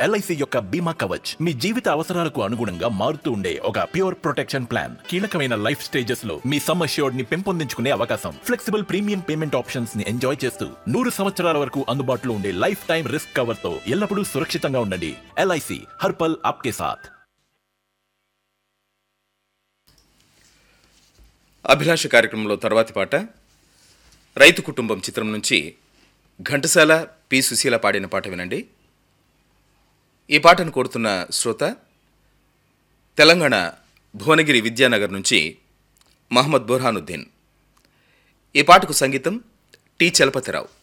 LIC యొక్క బీమా కవచ్ మీ జీవిత అవసరాలకు అనుగుణంగా మారుతూ ఉండే ఒక ప్యూర్ ప్రొటెక్షన్ ప్లాన్ కీలకమైన లైఫ్ స్టేజెస్ లో మీ సమ్ అష్యూర్డ్ ని పెంపొందించుకునే అవకాశం ఫ్లెక్సిబుల్ ప్రీమియం పేమెంట్ ఆప్షన్స్ ని ఎంజాయ్ చేస్తూ నూరు సంవత్సరాల వరకు అందుబాటులో ఉండే లైఫ్ టైం రిస్క్ కవర్ తో ఎల్లప్పుడూ సురక్షితంగా ఉండండి ఎల్ఐసి హర్పల్ ఆప్కే సాథ్ అభిలాష కార్యక్రమంలో తర్వాతి పాట రైతు కుటుంబం చిత్రం నుంచి ఘంటసాల పి సుశీల పాడిన పాట వినండి ఈ పాటను కోరుతున్న శ్రోత తెలంగాణ భువనగిరి విద్యానగర్ నుంచి మహమ్మద్ బుర్హానుద్దీన్ ఈ పాటకు సంగీతం టి చలపతిరావు